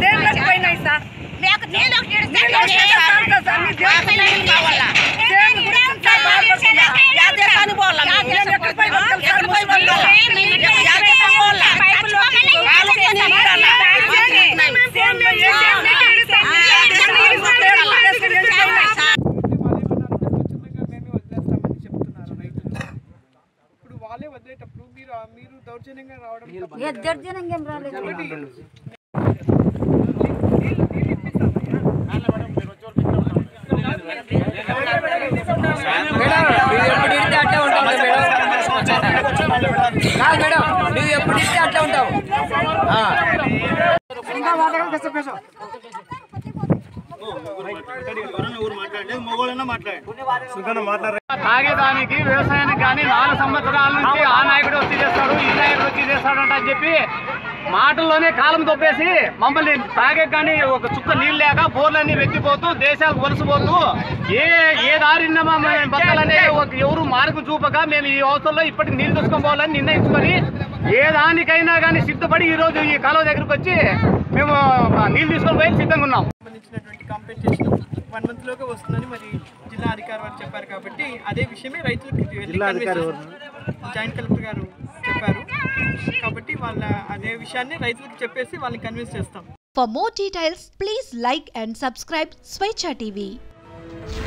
సేన్లకు పోయినాయి సార్ మీకు నీళ్ళు ఒకటి ఇడిస్తే నీళ్ళు ఒకటి ఇడిస్తే చాలు కదా సార్, మీ దేవుడు మాకు నీళ్ళు కావాలా? సేన్ గురించి చాలా బాధపడుతున్నా. యా దేశానికి పోవాలా మేము? నేను ఎక్కడికి పోయి బతకాలి సార్, ఎక్కడికి పోయి ముసలి బతకాలా? వాళ్ళు. యా దేశానికి పోవాలా? కాలువలో నీళ్ళు ఉండాలా? సేన్లో ఏ సేన్లకి ఇడిస్తాం. ఆ, యా దేశానికి పోవాలా? చేసుకుని వెళ్ళిపోయినాయి సార్. మేమే వదిలేస్తామని చెప్తున్నారు రైతులు ఇప్పుడు వాళ్ళే వదిలేటప్పుడు మీరు మీరు దౌర్జన్యంగా రావడం తప్పు. కాదు మేడం నువ్వు ఎప్పుడు ఇస్తే అట్లా ఉంటావు తాగేదానికి వ్యవసాయానికి కానీ నాలుగు సంవత్సరాల నుంచి ఆ నాయకుడు వచ్చి చేస్తాడు ఈ నాయకుడు వచ్చి చేస్తాడంట అని చెప్పి మాటల్లోనే కాలం తొప్పేసి మమ్మల్ని తాగే కానీ ఒక చుక్క నీళ్ళు లేక బోర్లన్నీ వెతిపోతూ దేశాలకు వలసపోతూ ఏ ఏ దారిన మమ్మల్ని బతకాలనే ఒక ఎవరు మార్గం చూపక మేము ఈ అవసరంలో ఇప్పటికి నీళ్ళు తీసుకొని పోవాలని నిర్ణయించుకొని ఏ దానికైనా కానీ సిద్ధపడి ఈ రోజు ఈ కాలువ దగ్గరకు వచ్చి మేము నీళ్ళు తీసుకొని పోయి సిద్ధంగా ఉన్నాం సంబంధించినటువంటి కాంపెన్సేషన్ వన్ మంత్ లోగా వస్తుందని మరి జిల్లా అధికారి వారు చెప్పారు కాబట్టి అదే విషయమే రైతులకు జిల్లా అధికారి జాయింట్ కలెక్టర్ గారు చెప్పారు కాబట్టి వాళ్ళ అదే విషయాన్ని రైతులకు చెప్పేసి వాళ్ళని కన్విన్స్ చేస్తాం For more details, please like and subscribe Swechha TV.